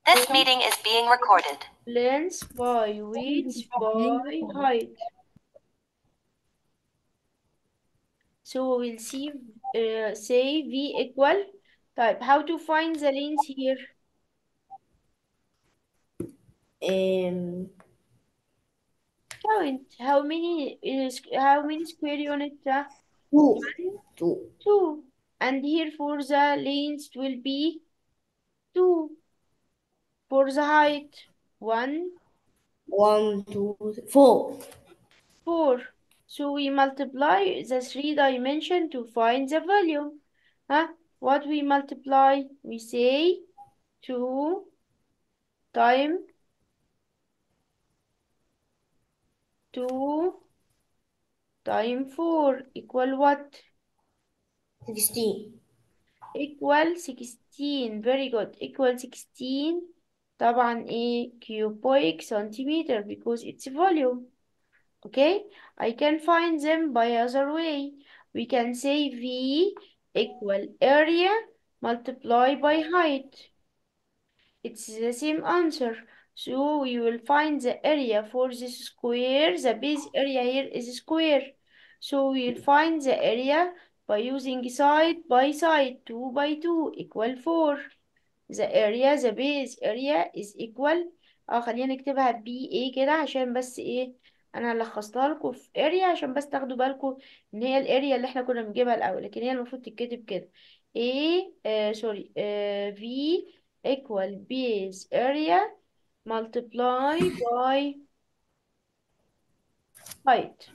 This meeting is being recorded. length by width by height. So we'll see, uh, say V equal. طيب, how to find the length here? Um, Count. How many is how many square units? Uh, two. Two. two. And here for the length will be two. For the height, one, One, two, th- four. four. So we multiply the three dimension to find the volume. Huh? What we multiply? We say two time two time four equal what? Sixteen. equal 16 very good equal 16 طبعا ايه cubic centimeter because it's volume okay I can find them by other way we can say V equal area multiply by height it's the same answer so we will find the area for this square the base area here is square so we'll find the area by using side by side 2 by 2 equal 4 the area the base area is equal اه خلينا نكتبها بي ايه كده عشان بس ايه انا لخصتها لكم في area عشان بس تاخدوا بالكم ان هي الاريا اللي احنا كنا بنجيبها الاول لكن هي المفروض تتكتب كده A آه سوري آه V equal base area multiply by height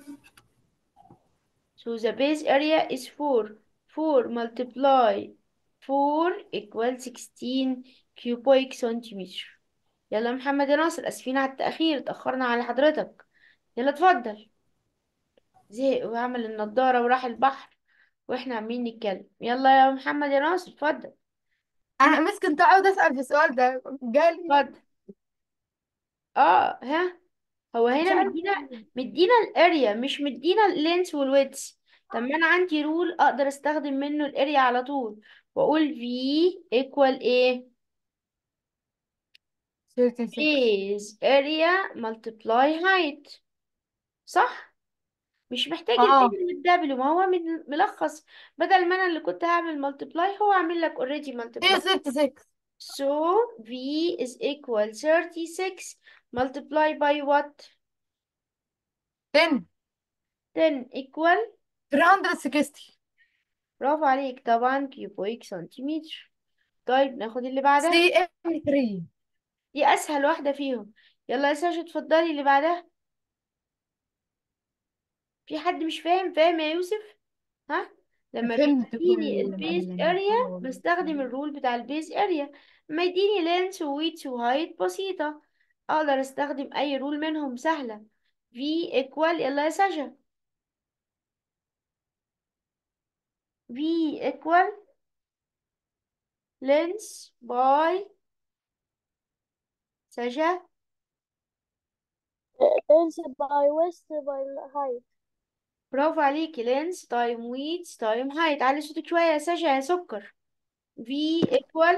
So the base area is 4. 4 multiply 4 equal 16 cubic centimeter. يلا محمد يا ناصر اسفين على التأخير اتأخرنا على حضرتك يلا اتفضل زهق وعمل النضارة وراح البحر واحنا عمالين نتكلم يلا يا محمد يا ناصر اتفضل انا مس كنت عاوز اسال في السؤال ده قال اتفضل اه ها هو مش هنا عارف مدينا مدينا الاريا مش مدينا اللينس والويدث طب ما انا عندي رول اقدر استخدم منه الاريا على طول واقول في equal ايه 36 base area multiply height صح مش محتاج اه ال والدبليو ما هو من- ملخص بدل ما انا اللي كنت هعمل multiply هو عامل لك already هي multiply 36 so v is equal 36 multiply by what 10 10 equal 360 برافو عليك طبعا كيوبويك سنتيمتر طيب ناخد اللي بعدها سي ام 3 دي اسهل واحدة فيهم يلا يا ساشا اتفضلي اللي بعدها في حد مش فاهم فاهم يا يوسف ها لما فهمت بيديني كل البيز معلم اريا بستخدم الرول بتاع البيز اريا لما يديني لينس وويتس وهايت بسيطة اقدر استخدم اي رول منهم سهلة في equal يلا يا ساشا في equal length by ساشا Length by width by height. برافو عليكي length time width time height علي صوتك شوية يا ساشا يا سكر في equal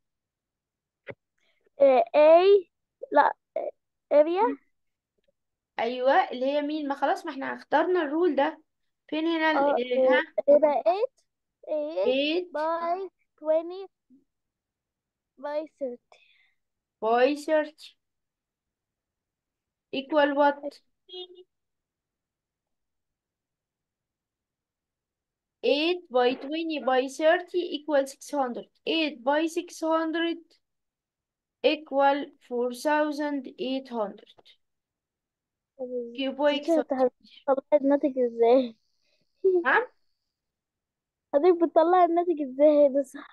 Uh, A لا area ايوه اللي هي مين ما خلاص ما احنا اخترنا الرول ده فين هنا ال اه ال- ها يبقى 8 8 8 by 20 by 30 by 30 equal what 8 by 20 by 30 equal 600 8 by 600 equal 4800 cubic انت centimeter هتطلع الناتج ازاي نعم حضرتك بتطلع الناتج ازاي ده صح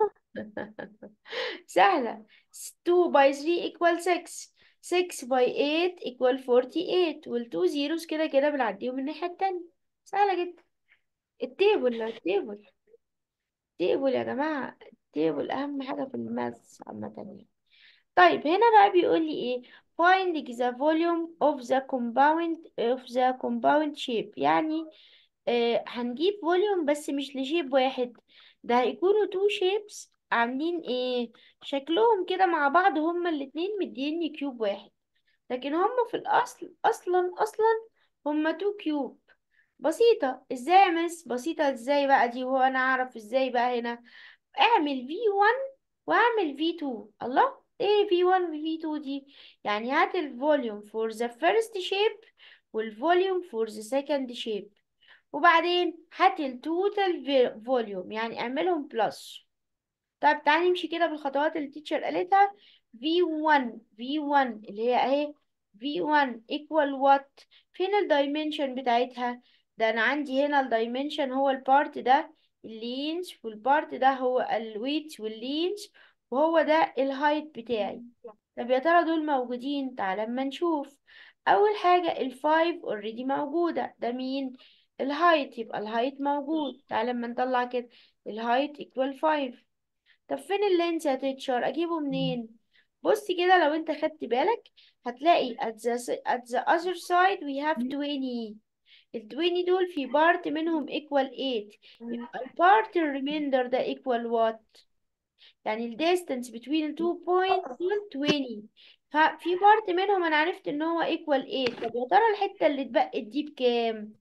سهلة 2 by 3 equal 6 6 by 8 equal 48 والتو زيروز كده كده بنعديهم من الناحية التانية سهلة جدا التيبل التيبل التيبل يا جماعة التيبل أهم حاجة في الماثس عامة يعني طيب هنا بقى بيقول لي ايه find the volume of the compound of the compound shape يعني آه هنجيب volume بس مش لشيب واحد ده هيكونوا two shapes عاملين ايه شكلهم كده مع بعض هما الاتنين مديني كيوب واحد لكن هما في الاصل اصلا اصلا هما تو كيوب بسيطة ازاي يا مس بسيطة ازاي بقى دي وهو انا اعرف ازاي بقى هنا اعمل V1 واعمل V2 الله ايه V1 و V2 دي يعني هات الفوليوم for the first shape والفوليوم for the second shape وبعدين هات التوتال فوليوم يعني اعملهم بلس طيب تعالي نمشي كده بالخطوات اللي التيتشر قالتها V1 V1 اللي هي اهي V1 equal what فين الدايمنشن بتاعتها ده انا عندي هنا الدايمنشن هو البارت ده اللينز والبارت ده هو الويت واللينز وهو ده الهايت بتاعي طب يا ترى دول موجودين تعالى اما نشوف اول حاجة الفايف اوريدي موجودة ده مين الهايت يبقى الهايت موجود تعالى اما نطلع كده الهايت equal 5 طب فين اللينس يا تيتشر اجيبه منين بصي كده لو انت خدت بالك هتلاقي at the, at the other side we have 20 ال 20 دول في بارت منهم equal 8 يبقى البارت الريميندر ده equal what يعني ال distance between the two points دول 20 ففي بارت منهم انا عرفت ان هو equal 8 طب يا ترى الحتة اللي اتبقت دي بكام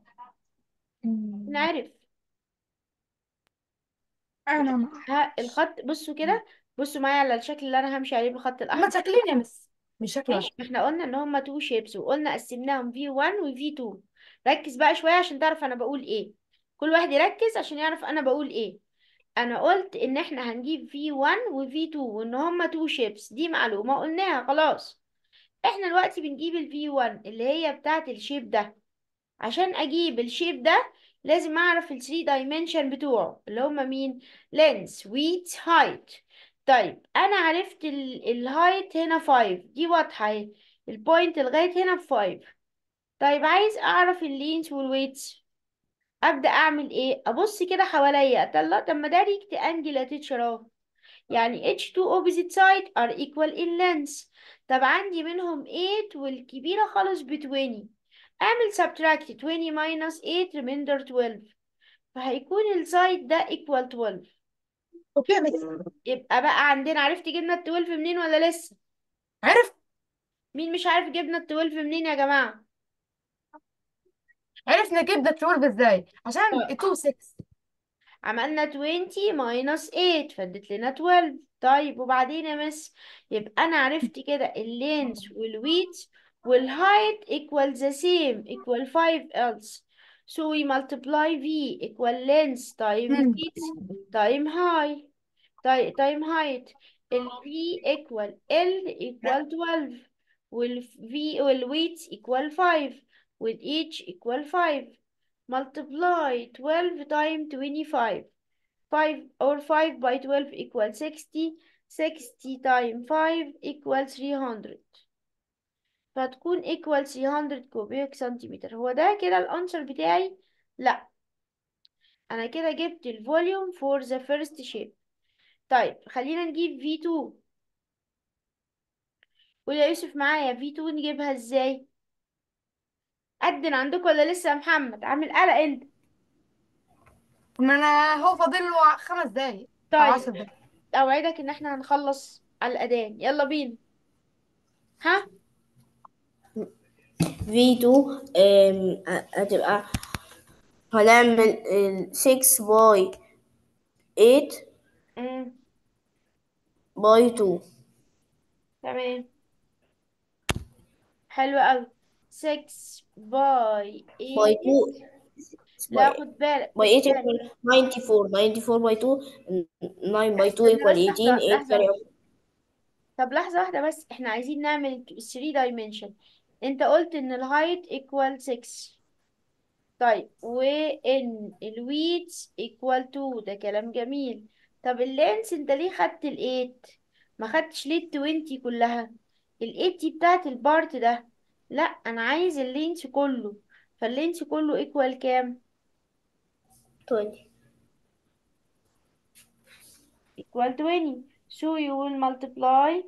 نعرف انا ما ها الخط بصوا كده بصوا معايا على الشكل اللي انا همشي عليه بالخط هما الاحمر شكلين يا مس مش شكل ماشي واحد احنا قلنا ان هما تو شيبس وقلنا قسمناهم V1 و V2 ركز بقى شوية عشان تعرف انا بقول ايه كل واحد يركز عشان يعرف انا بقول ايه انا قلت ان احنا هنجيب V1 و V2 وان هما تو شيبس دي معلومة قلناها خلاص احنا دلوقتي بنجيب ال V1 اللي هي بتاعة الشيب ده عشان اجيب الشيب ده لازم اعرف ال 3 dimension بتوعه اللي هما مين length width height طيب انا عرفت الهايت هنا 5 دي واضحة اهي البوينت لغاية هنا ب 5 طيب عايز اعرف اللينس والويتس ابدا اعمل ايه ابص كده حواليا اطلع طب ما ده ريكت انجل يا تيتشر اهو يعني H2 opposite side are equal in length طب عندي منهم 8 والكبيرة خالص ب 20 اعمل subtract 20 minus 8 remainder 12 فهيكون السايد ده equal 12 اوكي يا مس يبقى بقى عندنا عرفت جبنا ال 12 منين ولا لسه عرف مين مش عارف جبنا ال 12 منين يا جماعة عرفنا جبنا 12 ازاي عشان طيب. 2 6 عملنا 20 minus 8 فادت لنا 12 طيب وبعدين يا مس يبقى انا عرفت كده اللينس والويت والهايت equal the same equal 5 else so we multiply v equal length time مم. width time high time time height ال v equal l equal 12 وال v والويت equal 5 وال h equal 5 multiply 12 times 25 5 or 5 by 12 equal 60 60 times 5 equal 300 فتكون equal 300 كوبيك سنتيمتر هو ده كده الانسر بتاعي لا انا كده جبت الفوليوم for the first shape طيب خلينا نجيب V2 قول يا يوسف معايا V2 نجيبها ازاي قدن عندك ولا لسه يا محمد عامل قلق انت ما انا هو فاضل له خمس دقايق او طيب 10 دقايق اوعدك ان احنا هنخلص على الاذان يلا بينا ها V2 أم، هتبقى هنعمل 6 باي 8 امم باي 2 تمام حلو قوي 6 باي باي 8 2 لا خد بالك خد باي 8 بالك equal 94 94 باي 2 9 باي 2 استنى equal بس 18 لحظة 8 لحظة carry طب لحظة واحدة بس احنا عايزين نعمل 3 dimension انت قلت ان الهايت equal 6 طيب وان الويت equal 2 ده كلام جميل طب اللينس انت ليه خدت ال 8 ما خدتش ليه ال 20 كلها ال 8 دي بتاعت البارت ده لا انا عايز اللينس كله فاللينس كله equal كام 20 equal 20 so you will multiply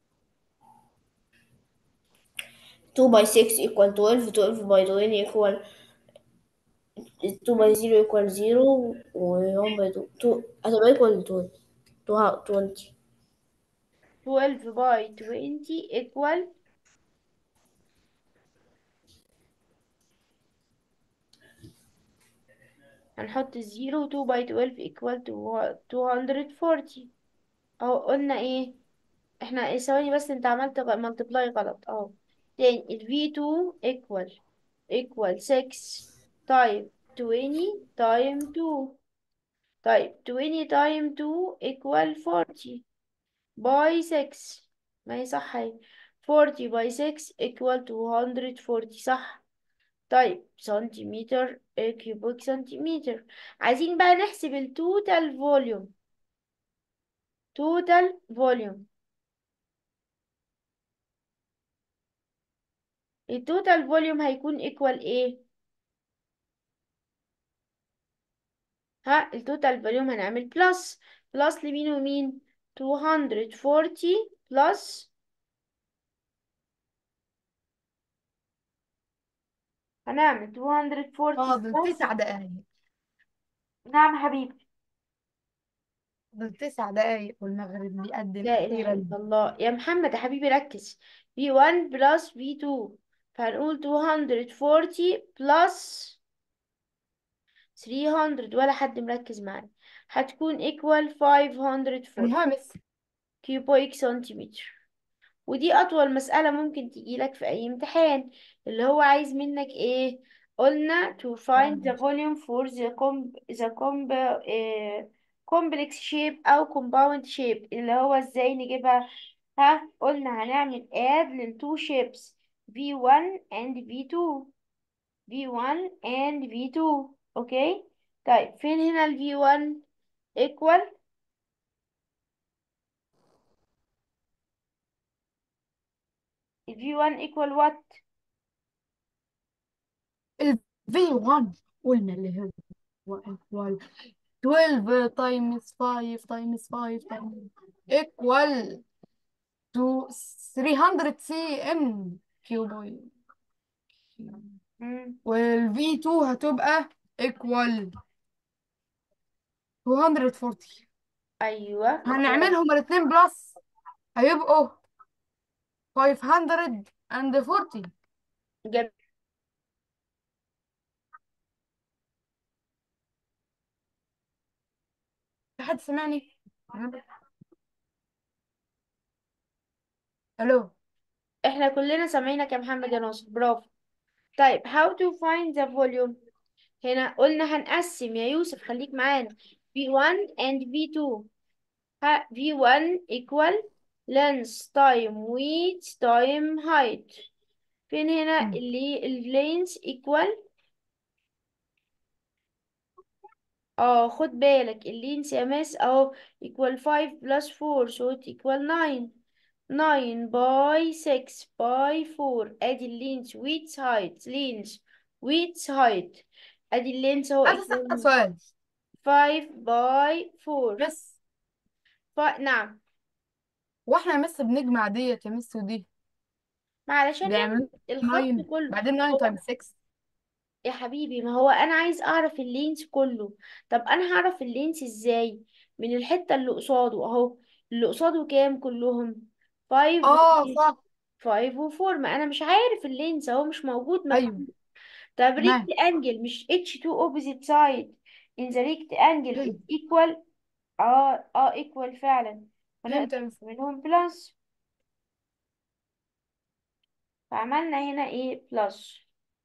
2 by 6 equal 12 12 by 20 equal 2 by 0 equal 0 و 1 by 2 2 هتبقى equal 12 20 12 by 20 equal هنحط الزيرو 2 by 12 equal to 240 اهو قلنا ايه احنا إيه ثواني بس انت عملت ملتبلاي غلط اهو تاني ال V2 equal equal 6 طيب 20 time 2 طيب 20 time 2 equal 40 by 6 ما هي صح اهي 40 by 6 equal 240 صح طيب سنتيمتر كيوبيك سنتيمتر عايزين بقى نحسب التوتال فوليوم توتال فوليوم التوتال فوليوم هيكون ايكوال ايه ها التوتال فوليوم هنعمل بلس بلس لمين ومين 240 بلس هنعمل 240 فاضل بلس تسع دقايق نعم حبيبي فاضل تسع دقايق والمغرب بيقدم لا إله أخيرا إلا الله يا محمد يا حبيبي ركز V1 بلس V2 فهنقول 240 بلس 300 ولا حد مركز معايا هتكون equal 540 المهم كيوبويك سنتيمتر ودي أطول مسألة ممكن تجيلك في أي امتحان اللي هو عايز منك إيه قلنا to find the volume for the comb the comb eh, complex shape أو compound shape اللي هو إزاي نجيبها ها قلنا هنعمل add للتو shapes V1 and V2 V1 and V2 أوكي طيب فين هنا ال V1 equal ال V1 equal what ال V1 قلنا اللي هو equal 12 times 5 times 5 times equal to 300 cm cuboid مم. وال V2 هتبقى equal 240 أيوه هنعملهم الاتنين بلس هيبقوا 540 جميل في حد سمعني؟ الو احنا كلنا سامعينك يا محمد يا ناصر برافو طيب how to find the volume هنا قلنا هنقسم يا يوسف خليك معانا V1 and V2 ها V1 equal length time width time height فين هنا مم. اللي ال length equal اه خد بالك اللينس يا ماس اهو equal 5 plus 4 so it equal 9 9 by 6 by 4 ادي اللينس width height لينس width height ادي اللينس اهو عايز اسال equal سؤال 5 by 4 بس ف... نعم واحنا مس بنجمع ديت يا مس ودي ما علشان بيعملوا نعمل الخط 9 كله بعدين 9 هو تايمز 6 يا حبيبي ما هو انا عايز اعرف اللينس كله طب انا هعرف اللينس ازاي من الحتة اللي قصاده اهو اللي قصاده كام كلهم 5 اه صح 5 و4 ما انا مش عارف اللينس اهو مش موجود ايوه مكتوب طب تمام ريكت انجل مش H2 opposite side in the rectangle فهمت is equal اه اه equal فعلا فهمت فنقدر يا مس منهم بلس فعملنا هنا ايه بلس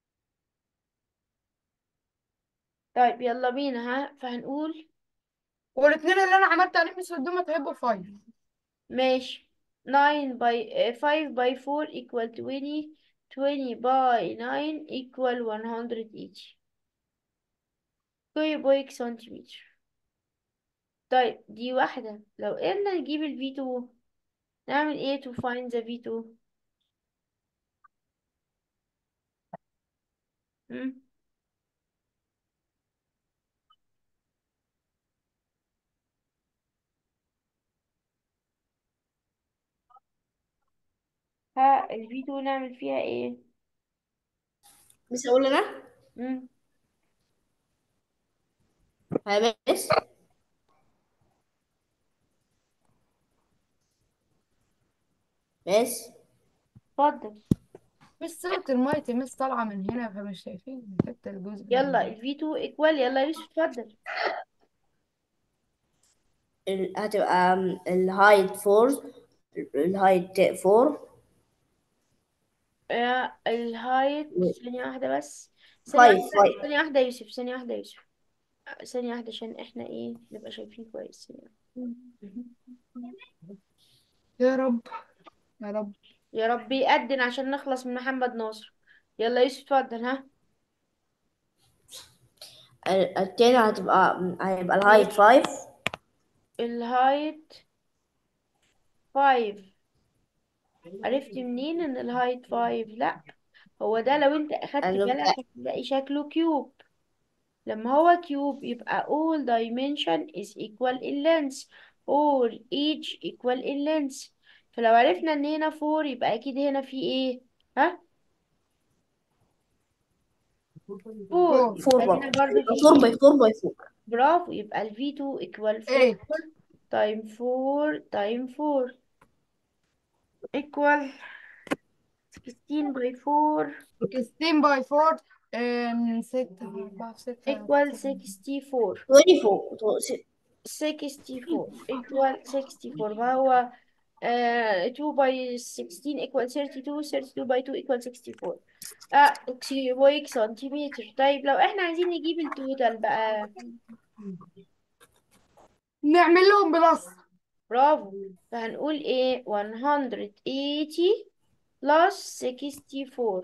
طيب يلا بينا ها فهنقول والاثنين اللي انا عملت عليهم مس قدامك هيبقوا 5 ماشي 9 by uh, 5 by 4 equal 20 20 by 9 equal 180 كيوبيك سنتيمتر طيب دي واحدة لو قلنا نجيب ال V2 نعمل ايه to find the V2 مم؟ ها ال V2 نعمل فيها ايه بس اقول انا مم؟ يا بس بس اتفضل مش صورة المايتي مش طالعة من هنا فمش شايفين حتى الجزء ده. يلا ال V2 equal يلا يا يوسف اتفضل ال- هتبقى الهايت فور الهايت فور آه الهايت و- ثانية واحدة بس ثانية فايف واحدة فايف ثانية واحدة يا يوسف ثانية واحدة يا يوسف آه، ثانية واحدة عشان احنا ايه نبقى شايفين كويس ثانية واحدة. يا رب يا رب يا رب يأذن عشان نخلص من محمد ناصر يلا يا يوسف اتفضل ها ال- التاني هتبقى هيبقى الهايت فايف الهايت فايف عرفت منين ان الهايت فايف لا هو ده لو انت اخدت اللي بالك هتلاقي شكله كيوب لما هو كيوب يبقى all dimension is equal in length all each equal in length فلو عرفنا ان هنا 4 يبقى اكيد هنا في ايه ها 4 فور فور يبقى هنا برضه برضه يبقى في فور ايه باي فور باي فور برافو يبقى ال V2 equal 4 ايه time 4 time 4 equal 16 by 4 16 باي 4 ام 6 4 6 equal 64 24 تو- س- 64 equal 64 فهو آه 2 by 16 equal 32 32 by 2 equal 64 آه كيوبيك سنتيمتر طيب لو احنا عايزين نجيب التوتال بقى نعمل لهم بلس برافو فهنقول ايه 180 plus 64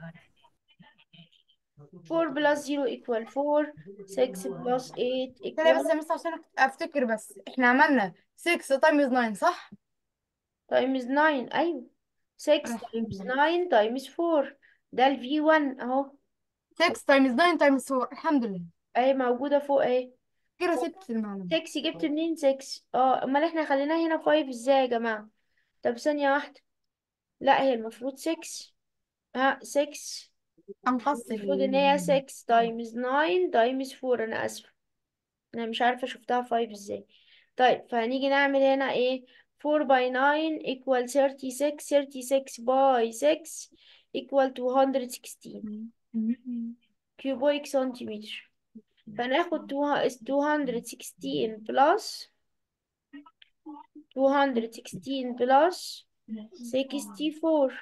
4 plus 0 equal 4 6 plus 8 كده بس equal يا مس عشان افتكر بس احنا عملنا 6 تايمز 9 صح؟ times 9 ايوه 6 times 9 times 4 ده ال V1 اهو 6 تايمز 9 تايمز 4 الحمد لله اهي موجودة فوق اهي كده سبت المعلومة 6 جبت منين 6 اه امال احنا خليناها هنا 5 ازاي يا جماعة طب ثانية واحدة لا هي المفروض 6 ها 6 انقص المفروض ان هي 6 times 9 times 4 انا اسفة انا مش عارفة شفتها 5 ازاي طيب فهنيجي نعمل هنا ايه 4 by 9 equal 36 36 by 6 equal 216 كيوبويك سنتيمتر فناخد 216 plus 216 plus 64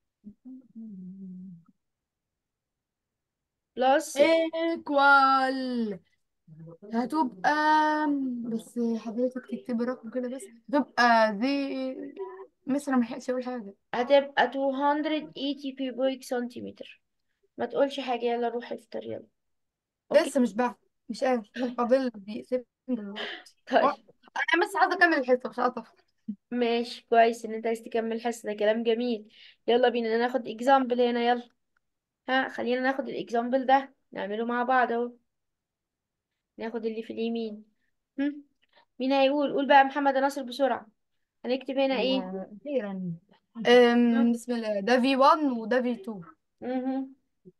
plus ايكوال هتبقى بس حضرتك تكتبي رقم كده بس هتبقى دي مثلا ما لحقتش اقول حاجة هتبقى 280 كيوبويك سنتيمتر ما تقولش حاجة يلا روح افطر يلا اوكي لسه مش بعد مش قادر فاضل دقيقتين دلوقتي طيب انا بس عايزة اكمل الحصة مش عارفة ماشي كويس ان انت عايز تكمل الحصة ده كلام جميل يلا بينا ناخد اكزامبل هنا يلا ها خلينا ناخد الاكزامبل ده نعمله مع بعض اهو ناخد اللي في اليمين هم؟ مين هيقول قول بقى محمد ناصر بسرعة هنكتب هنا ايه أخيرا أم، بسم الله ده في 1 وده في 2 مهم.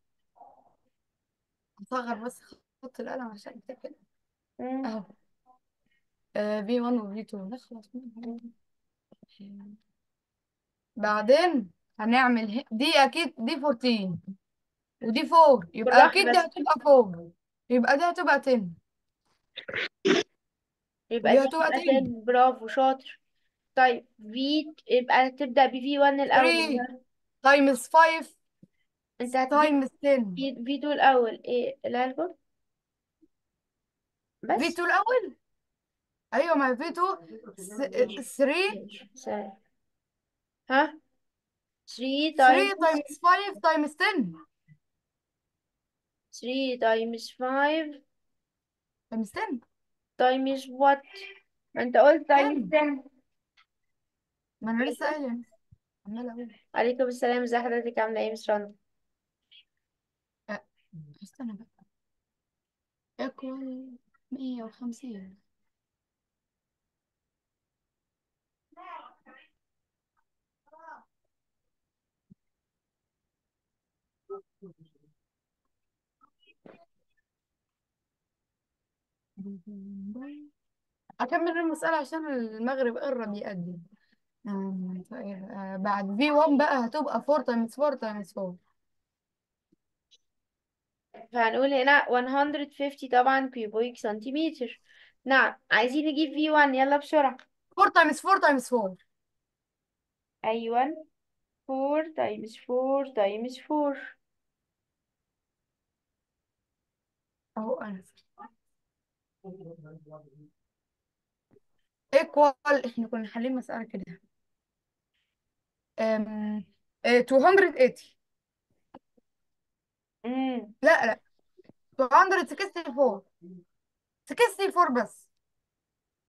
هصغر بس خط القلم عشان اكتب كده مم. اهو في 1 وفي 2 نخلص منهم. بعدين هنعمل ه- دي اكيد دي 14 ودي 4 يبقى بالراحة اكيد دي بس هتبقى 4 يبقى دي هتبقى 10 يبقى ودي دي هتبقى يبقى 10 10 برافو شاطر طيب في يبقى تبدأ بفي 1 الأول 3 تايمز 5 انت هتجيب تايمز 10 في في 2 الأول ايه الألفا في بس 2 الاول ايوه ما في 2 3 ماشي سلام ها 3 3 تايمز تايمز 5 تايمز 10 3 تايمز 5 تايمز 10 تايمز وات ما انت قلت تايمز 10 10 ما انا لسه قايله عماله اقول عليكم السلام ازي حضرتك عاملة ايه مس رنا أه، استنى بقى ايكوال 150 أكمل المسألة عشان المغرب قرب يقدم بعد في 1 بقى هتبقى 4 تايمز 4 تايمز 4 فهنقول هنا 150 طبعا كيوبيك سنتيمتر نعم عايزين نجيب V1 يلا بسرعة 4 تايمز 4 تايمز 4 أيوة 4 times 4 times 4 اهو انا ايكوال احنا كنا حالين مسألة كده أم... إيه، 280 امم لا لا 264 64 بس